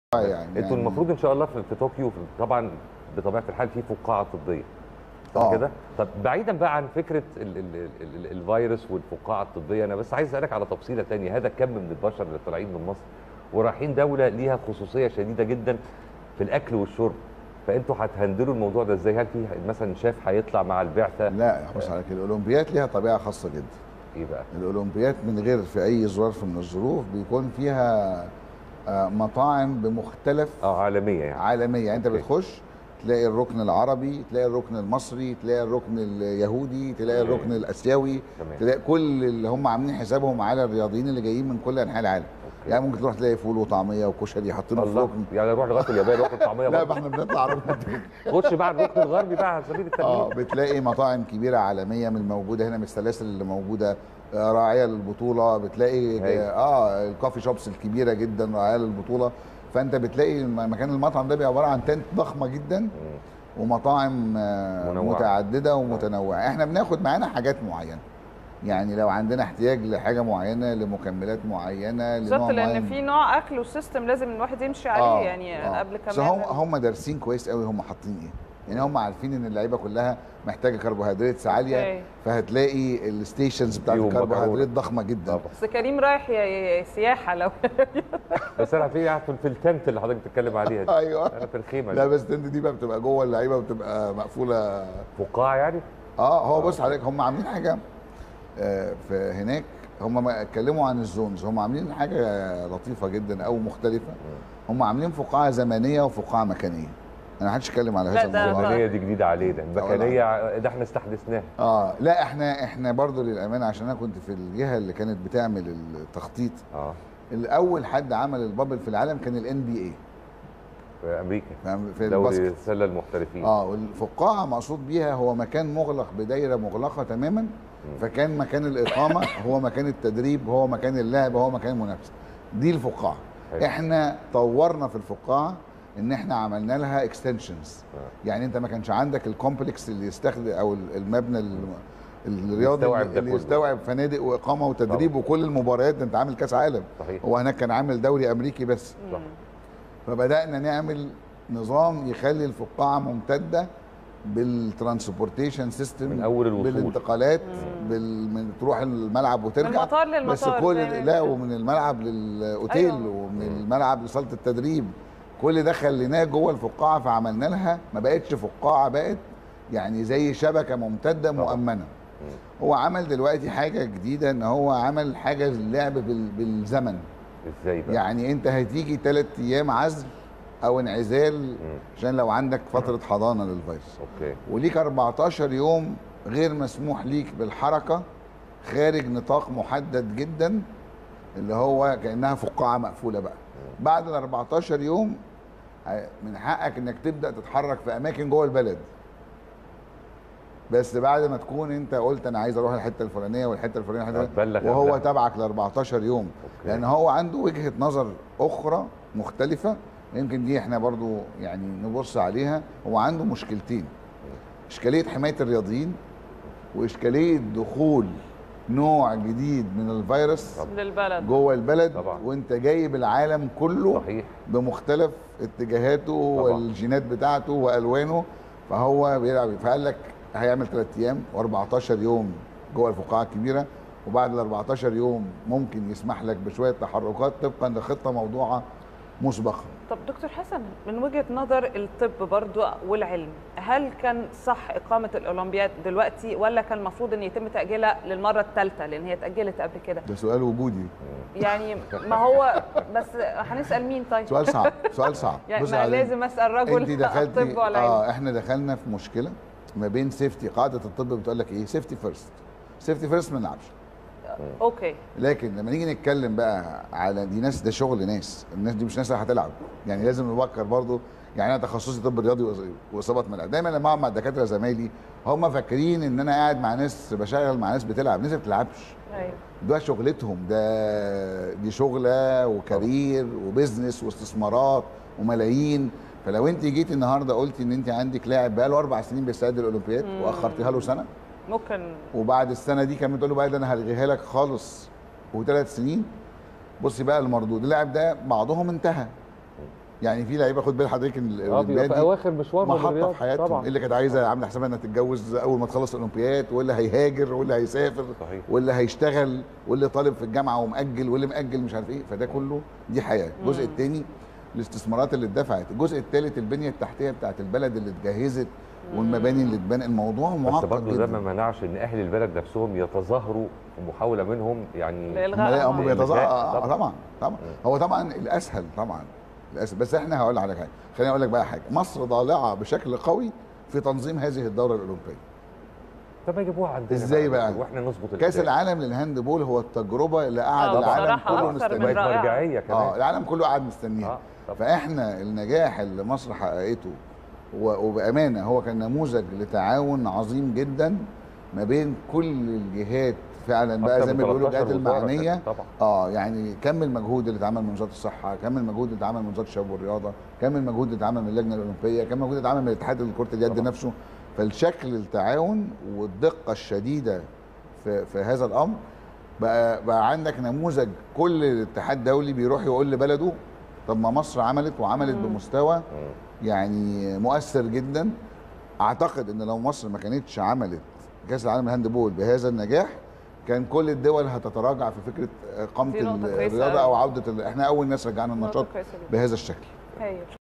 يعني انتوا المفروض ان شاء الله في في طوكيو طبعا بطبيعه الحال في فقاعه طبيه صح آه. كده طب بعيدا بقى عن فكره ال ال ال ال الفيروس والفقاعه الطبيه انا بس عايز اسالك على تفصيله تانية هذا كم من البشر اللي طالعين من مصر ورايحين دوله ليها خصوصيه شديده جدا في الاكل والشرب فانتوا هتهندلوا الموضوع ده ازاي هل في مثلا شاف هيطلع مع البعثه لا بص على كده الاولمبيات ليها طبيعه خاصه جدا ايه بقى الاولمبيات من غير في اي ظرف من الظروف بيكون فيها آه، مطاعم بمختلف اه عالميه يعني عالميه يعني انت أوكي. بتخش تلاقي الركن العربي تلاقي الركن المصري تلاقي الركن اليهودي تلاقي أوكي. الركن الاسيوي تمام تلاقي كل اللي هم عاملين حسابهم على الرياضيين اللي جايين من كل انحاء العالم أوكي. يعني ممكن تروح تلاقي فول وطعميه وكشري حاطينه في الله ركن يعني نروح لغايه اليابان واخد طعميه لا برضه. ما احنا بنطلع ركن خش بقى الركن الغربي بقى على سبيل اه التمهيد بتلاقي مطاعم كبيره عالميه من الموجوده هنا من السلاسل اللي موجوده آه، راعيه للبطوله بتلاقي هايل. اه الكافي شوبس الكبيره جدا راعيه للبطوله فانت بتلاقي الم- مكان المطعم ده بيبقى عباره عن تنت ضخمه جدا مم. ومطاعم آه، منوعة. متعدده ومتنوعه احنا بناخد معانا حاجات معينه يعني لو عندنا احتياج لحاجه معينه لمكملات معينه بالظبط لنوع لان معين في نوع اكل وسيستم لازم الواحد يمشي عليه آه، يعني آه. قبل بس كمان هم هم دارسين كويس قوي هم حاطين ايه يعني هم عارفين ان اللعيبه كلها محتاجه كربوهيدرات عاليه أوكي. فهتلاقي الستيشنز بتاعت فيهم الكربوهيدرات مكرونة. ضخمه جدا طبعا بس كريم رايح ي- ي- سياحه لو بس انا في في- في التنت اللي حضرتك بتتكلم عليها دي ايوه انا في الخيمه لا دي بس التنت دي بقى بتبقى جوه اللعيبه بتبقى مقفوله فقاعه يعني اه هو بص حضرتك هم عاملين حاجه آه، في هناك هم ما اتكلموا عن الزونز هم عاملين حاجه لطيفه جدا او مختلفه هم عاملين فقاعه زمنيه وفقاعه مكانيه انا ما حدش اتكلم على لا، هذا ده- الموضوع الزمنيه دي جديده علينا المكانيه ده احنا استحدثناها اه لا احنا احنا برضو للامانه عشان انا كنت في الجهه اللي كانت بتعمل التخطيط اه الاول حد عمل البابل في العالم كان الان بي اي في امريكا في دوري الباسكت السله المحترفين اه والفقاعه مقصود بيها هو مكان مغلق بدايره مغلقه تماما فكان مكان الاقامه هو مكان التدريب هو مكان اللعب هو مكان المنافسه دي الفقاعه حلو. احنا طورنا في الفقاعه ان احنا عملنا لها اكستنشنز آه. يعني انت ما كانش عندك الكومبلكس اللي يستخدم او المبنى ال- الرياضي يستوعب اللي, ده اللي كله. يستوعب فنادق واقامه وتدريب وكل المباريات ده انت عامل كاس عالم صحيح هو هناك كان عامل دوري امريكي بس صح. مم. فبدانا نعمل نظام يخلي الفقاعه ممتده بالترانسبورتيشن سيستم من أول الوصول. بالانتقالات مم. بال... من تروح الملعب من وترجع المطار للمطار بس كل زي ما لا بيقولوا. ومن الملعب للاوتيل أيوة. ومن الملعب لصاله التدريب كل ده خليناه جوه الفقاعه فعملنا لها ما بقتش فقاعه بقت يعني زي شبكه ممتده طبعا. مؤمنه هو عمل دلوقتي حاجه جديده ان هو عمل حاجه للعب بال... بالزمن ازاي بقى يعني انت هتيجي ثلاث ايام عزل او انعزال مم. عشان لو عندك فتره حضانه للفيروس اوكي وليك 14 يوم غير مسموح ليك بالحركه خارج نطاق محدد جدا اللي هو كانها فقاعه مقفوله بقى بعد ال 14 يوم ه- من حقك انك تبدا تتحرك في اماكن جوه البلد بس بعد ما تكون انت قلت انا عايز اروح الحته الفلانيه والحته الفلانيه والحتة الفلانية، هتبلغ وهو قبلها. تبعك ل 14 يوم أوكي. لان هو عنده وجهه نظر اخرى مختلفه يمكن دي احنا برضو يعني نبص عليها هو عنده مشكلتين اشكاليه حمايه الرياضيين واشكاليه دخول نوع جديد من الفيروس طبعا. للبلد جوه البلد طبعا. وانت جايب العالم كله صحيح بمختلف اتجاهاته طبعا. والجينات بتاعته والوانه فهو بيلعب فقال لك هيعمل ثلاث ايام و14 يوم جوه الفقاعه الكبيره وبعد ال 14 يوم ممكن يسمح لك بشويه تحركات طبقا لخطه موضوعه مسبقا طب دكتور حسن من وجهه نظر الطب برضو والعلم هل كان صح اقامه الاولمبياد دلوقتي ولا كان المفروض ان يتم تاجيلها للمره الثالثه لان هي اتاجلت قبل كده ده سؤال وجودي يعني ما هو بس هنسال مين طيب سؤال صعب سؤال صعب يعني بص ما على- لازم اسال رجل انت دخلتي الطب والعلم اه احنا دخلنا في مشكله ما بين سيفتي قاعده الطب بتقول لك ايه سيفتي فيرست سيفتي فيرست ما نلعبش اوكي لكن لما نيجي نتكلم بقى على دي ناس ده شغل ناس الناس دي مش ناس اللي هتلعب يعني لازم نفكر برضو يعني انا تخصصي طب رياضي وإص- واصابات ملعب دايما لما اقعد مع الدكاتره زمايلي هم فاكرين ان انا قاعد مع ناس بشتغل مع ناس بتلعب ناس ما بتلعبش ايوه ده شغلتهم ده دي شغله وكارير وبزنس واستثمارات وملايين فلو انت جيتي النهارده قلتي ان انت عندك لاعب بقاله اربع سنين بيستعد للاولمبياد مم. واخرتيها له سنه ممكن وبعد السنه دي كمان تقول له بقى ده انا هلغيها لك خالص وثلاث سنين بصي بقى المردود اللاعب ده بعضهم انتهى يعني في لعيبه خد بال حضرتك إن اه بيبقى الاولمبياد في دي اواخر مشوارهم محطه الرياضي. في حياتهم طبعا اللي كانت عايزه عامله حسابها انها تتجوز اول ما تخلص الاولمبياد واللي هيهاجر واللي هيسافر صحيح واللي هيشتغل واللي طالب في الجامعه ومأجل واللي مأجل مش عارف ايه فده كله دي حياه الجزء مم. الثاني الاستثمارات اللي اتدفعت الجزء الثالث البنيه التحتيه بتاعت البلد اللي اتجهزت والمباني اللي اتبنى الموضوع بس معقد برضه ده ما جدا منعش ان اهل البلد نفسهم يتظاهروا في محاوله منهم يعني لإلغاء لا هم أموال. بيتظاهر آه، طبعاً. طبعا طبعا طبعا هو طبعا الاسهل طبعا الاسهل بس احنا هقول على حاجه خليني اقول لك بقى حاجه مصر ضالعه بشكل قوي في تنظيم هذه الدوره الاولمبيه طب ما يجيبوها عندنا إزاي بقى؟ واحنا نظبط كاس الأداء. العالم للهاند بول هو التجربه اللي قعد آه، العالم بصراحة كله أكتر من مستنيه رائعة. مرجعيه كمان اه العالم كله قاعد مستنيها اه طب فاحنا النجاح اللي مصر حققته و- وبامانه هو كان نموذج لتعاون عظيم جدا ما بين كل الجهات فعلا بقى أكتر زي من ما بيقولوا 13 الجهات وزارة المعنيه كانت طبعا اه يعني كم المجهود اللي اتعمل من وزاره الصحه كم المجهود اللي اتعمل من وزاره الشباب والرياضه كم المجهود اللي اتعمل من اللجنه الاولمبيه كم المجهود اللي اتعمل من الاتحاد كره اليد طبعا. نفسه فالشكل التعاون والدقه الشديده في, في هذا الامر بقى بقى عندك نموذج كل اتحاد دولي بيروح يقول لبلده طب ما مصر عملت وعملت مم. بمستوى مم. يعني مؤثر جدا اعتقد ان لو مصر ما كانتش عملت كاس العالم الهاند بول بهذا النجاح كان كل الدول هتتراجع في فكره اقامه دي نقطة كويسة الرياضه أوي. او عوده ال- احنا اول ناس رجعنا النشاط نقطة كويسة جدا. بهذا الشكل هايل